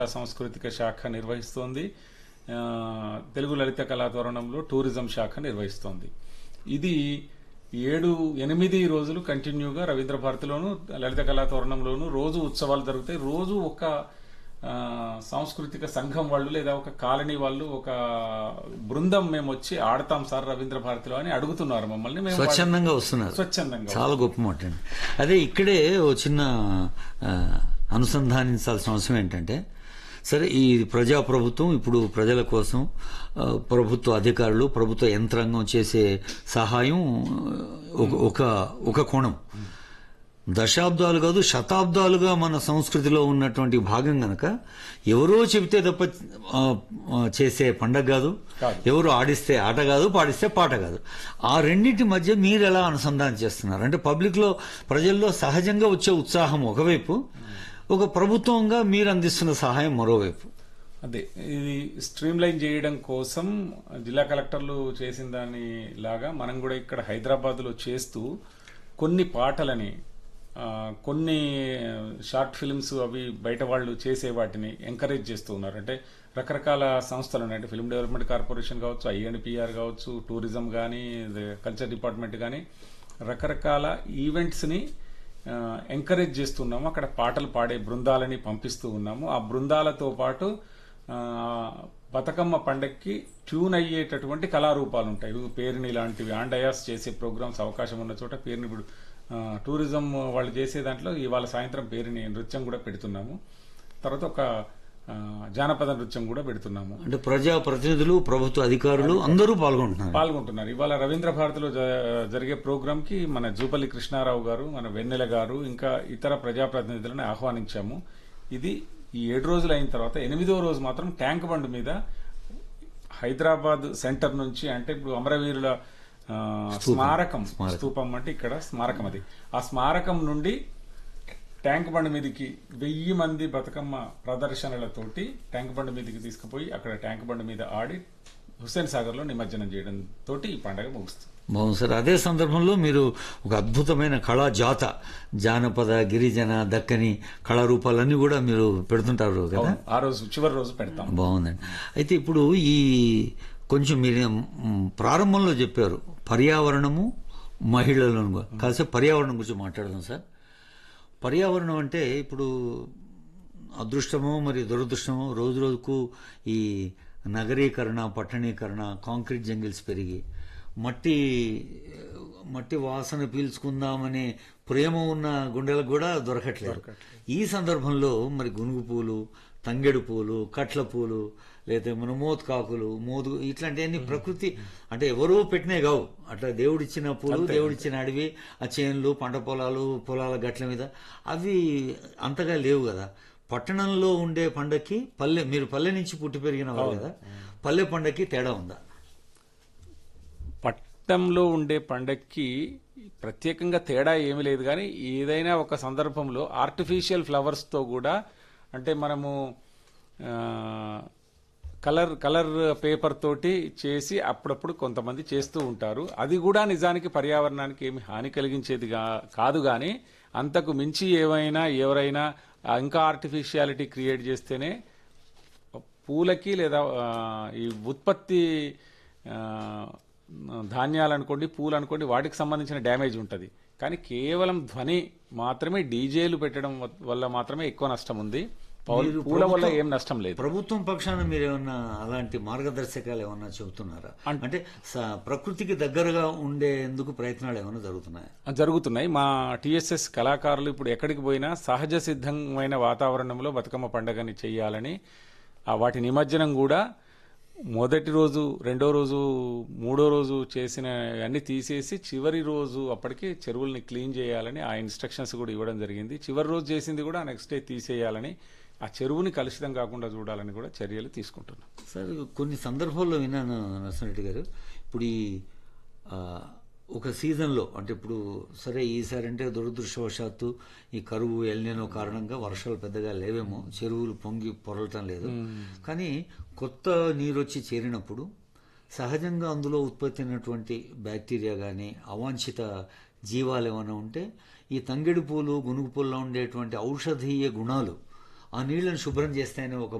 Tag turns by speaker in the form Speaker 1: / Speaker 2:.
Speaker 1: సాంస్కృతిక శాఖ నిర్వహిస్తోంది ఆ, తెలుగు లలిత కళా తోరణంలో టూరిజం శాఖ నిర్వహిస్తోంది ఇది ఏడు ఎనిమిది రోజులు కంటిన్యూగా రవీంద్ర భారతిలోను లలిత కళా తోరణంలోను రోజు ఉత్సవాలు జరుగుతాయి రోజు ఒక ఆ, సాంస్కృతిక సంఘం వాళ్ళు లేదా ఒక కాలనీ వాళ్ళు ఒక బృందం మేము వచ్చి ఆడతాం సార్ రవీంద్ర భారతిలో అని అడుగుతున్నారు మమ్మల్ని మేము
Speaker 2: స్వచ్ఛందంగా వస్తున్నారు
Speaker 1: స్వచ్ఛందంగా
Speaker 2: చాలా గొప్ప మాట అండి అదే ఇక్కడే ఓ చిన్న ఆ, అనుసంధానించాల్సిన అవసరం ఏంటంటే సరే ఈ ప్రజాప్రభుత్వం ఇప్పుడు ప్రజల కోసం ఆ, ప్రభుత్వ అధికారులు ప్రభుత్వ యంత్రాంగం చేసే సహాయం ఒక ఒక ఒక కోణం దశాబ్దాలు కాదు శతాబ్దాలుగా మన సంస్కృతిలో ఉన్నటువంటి భాగం గనక ఎవరో చెబితే తప్ప ఆ, ఆ, చేసే పండగ కాదు
Speaker 1: కాదు.
Speaker 2: ఎవరు ఆడిస్తే ఆట కాదు పాడిస్తే పాట కాదు ఆ రెండింటి మధ్య మీరు ఎలా అనుసంధానం చేస్తున్నారు అంటే పబ్లిక్ లో ప్రజల్లో సహజంగా వచ్చే ఉత్సాహం ఒకవైపు ఒక ప్రభుత్వంగా మీరు అందిస్తున్న సహాయం మరోవైపు
Speaker 1: అదే ఇది స్ట్రీమ్ లైన్ చేయడం కోసం జిల్లా కలెక్టర్లు చేసిన దాని లాగా మనం కూడా ఇక్కడ హైదరాబాద్ లో చేస్తూ కొన్ని పాటలని ఆ, కొన్ని షార్ట్ ఫిల్మ్స్ అవి బయట వాళ్ళు చేసే వాటిని ఎంకరేజ్ చేస్తూ ఉన్నారు అంటే రకరకాల సంస్థలు ఉన్నాయి అంటే ఫిల్మ్ డెవలప్మెంట్ కార్పొరేషన్ కావచ్చు ఐఎన్పిఆర్ కావచ్చు టూరిజం కానీ కల్చర్ డిపార్ట్మెంట్ కానీ రకరకాల ఈవెంట్స్ని ఎంకరేజ్ చేస్తున్నాము అక్కడ పాటలు పాడే బృందాలని పంపిస్తూ ఉన్నాము ఆ బృందాలతో పాటు ఆ, బతుకమ్మ పండక్కి ట్యూన్ అయ్యేటటువంటి కళారూపాలు ఉంటాయి ఇవి పేరుని లాంటివి ఆండయాస్ చేసే ప్రోగ్రామ్స్ అవకాశం ఉన్న చోట పేరుని ఇప్పుడు ఆ, టూరిజం వాళ్ళు చేసే దాంట్లో ఇవాళ సాయంత్రం పేరుని నృత్యం కూడా పెడుతున్నాము తర్వాత ఒక ఆ, జానపద నృత్యం కూడా పెడుతున్నాము
Speaker 2: అంటే ప్రజా ప్రతినిధులు ప్రభుత్వ అధికారులు అందరూ పాల్గొంటున్నారు
Speaker 1: పాల్గొంటున్నారు ఇవాళ రవీంద్ర భారతిలో జ- జరిగే ప్రోగ్రామ్ కి మన జూపల్లి కృష్ణారావు గారు మన వెన్నెల గారు ఇంకా ఇతర ప్రజాప్రతినిధులను ఆహ్వానించాము ఇది ఈ ఏడు రోజులు అయిన తర్వాత ఎనిమిదో రోజు మాత్రం ట్యాంక్ బండ్ మీద హైదరాబాద్ సెంటర్ నుంచి అంటే ఇప్పుడు అమరవీరుల ఆ, స్మారకం స్తూపం అంటే ఇక్కడ స్మారకం అది ఆ స్మారకం నుండి ట్యాంక్ బండ్ మీదకి వెయ్యి మంది బతుకమ్మ ప్రదర్శనలతోటి ట్యాంక్ బండ్ మీదకి తీసుకుపోయి అక్కడ ట్యాంక్ బండ్ మీద ఆడి హుస్సేన్ సాగర్ లో నిమజ్జనం చేయడం తోటి ఈ పండగ ముగుస్తుంది
Speaker 2: బాగుంది సార్ అదే సందర్భంలో మీరు ఒక అద్భుతమైన కళా జాత జానపద గిరిజన దక్కని కళారూపాలన్నీ కూడా మీరు పెడుతుంటారు కదా
Speaker 1: అవును, ఆ రోజు చివరి రోజు పెడతాం
Speaker 2: బాగుందండి అయితే ఇప్పుడు ఈ కొంచెం మీరు మ్, ప్రారంభంలో చెప్పారు పర్యావరణము మహిళలను కాసేపు పర్యావరణం గురించి మాట్లాడదాం సార్ పర్యావరణం అంటే ఇప్పుడు అదృష్టమో మరి దురదృష్టమో రోజు రోజుకు ఈ నగరీకరణ పట్టణీకరణ కాంక్రీట్ జంగిల్స్ పెరిగి మట్టి మట్టి వాసన పీల్చుకుందామనే ప్రేమ ఉన్న గుండెలకు కూడా దొరకట్లేదు ఈ సందర్భంలో మరి గునుగు పూలు తంగెడు పూలు కట్ల పూలు లేదా మన మోత్కాకులు మోదు ఇట్లాంటివన్నీ ప్రకృతి అంటే ఎవరో పెట్టినే కావు అట్లా దేవుడిచ్చిన పూలు దేవుడిచ్చిన అడవి ఆ చేన్లు పంట పొలాలు పొలాల గట్ల మీద అవి అంతగా లేవు కదా పట్టణంలో ఉండే పండక్కి పల్లె మీరు పల్లె నుంచి పుట్టి పెరిగిన వాళ్ళు కదా పల్లె పండక్కి తేడా ఉందా
Speaker 1: పట్టణంలో ఉండే పండక్కి ప్రత్యేకంగా తేడా ఏమీ లేదు కానీ ఏదైనా ఒక సందర్భంలో ఆర్టిఫిషియల్ ఫ్లవర్స్ తో కూడా అంటే మనము ఆ, కలర్ కలర్ పేపర్ తోటి చేసి అప్పుడప్పుడు కొంతమంది చేస్తూ ఉంటారు అది కూడా నిజానికి పర్యావరణానికి ఏమి హాని కలిగించేది గా- కాదు కానీ అంతకు మించి ఏవైనా ఎవరైనా ఇంకా ఆర్టిఫిషియాలిటీ క్రియేట్ చేస్తేనే పూలకి లేదా ఆ, ఈ ఉత్పత్తి ఆ, ధాన్యాలు అనుకోండి పూలు అనుకోండి వాటికి సంబంధించిన డ్యామేజ్ ఉంటుంది కానీ కేవలం ధ్వని మాత్రమే డీజేలు పెట్టడం వ- వల్ల మాత్రమే ఎక్కువ నష్టం ఉంది పౌ- పూల వల్ల ఏం నష్టం లేదు
Speaker 2: ప్రభుత్వం పక్షాన మీరు ఏమన్నా అలాంటి మార్గదర్శకాలు ఏమన్నా చెబుతున్నారా అంటే స- ప్రకృతికి దగ్గరగా ఉండేందుకు ప్రయత్నాలు ఏమైనా జరుగుతున్నాయా
Speaker 1: జరుగుతున్నాయి మా టిఎస్ఎస్ కళాకారులు ఇప్పుడు ఎక్కడికి పోయినా సహజ సిద్ధమైన వాతావరణంలో బతుకమ్మ పండుగని చేయాలని ఆ వాటి నిమజ్జనం కూడా మొదటి రోజు రెండో రోజు మూడో రోజు చేసిన అన్ని తీసేసి చివరి రోజు అప్పటికి చెరువుల్ని క్లీన్ చేయాలని ఆ ఇన్స్ట్రక్షన్స్ కూడా ఇవ్వడం జరిగింది చివరి రోజు చేసింది కూడా నెక్స్ట్ డే తీసేయాలని ఆ చెరువుని కలుషితం కాకుండా చూడాలని కూడా చర్యలు తీసుకుంటున్నాం
Speaker 2: సార్ కొన్ని సందర్భాల్లో విన్నాను నరసింహరెడ్డి గారు ఇప్పుడు ఈ ఆ, ఒక సీజన్లో అంటే ఇప్పుడు సరే ఈసారి అంటే దురదృష్టవశాత్తు ఈ కరువు ఎల్నినో కారణంగా వర్షాలు పెద్దగా లేవేమో చెరువులు పొంగి పొరలటం లేదు కానీ కొత్త నీరు వచ్చి చేరినప్పుడు సహజంగా అందులో ఉత్పత్తి అయినటువంటి బ్యాక్టీరియా కానీ అవాంఛిత జీవాలు ఏమైనా ఉంటే ఈ తంగెడు పూలు గునుగు పూల్లో ఉండేటువంటి ఔషధీయ గుణాలు ఆ నీళ్లను శుభ్రం చేస్తాయని ఒక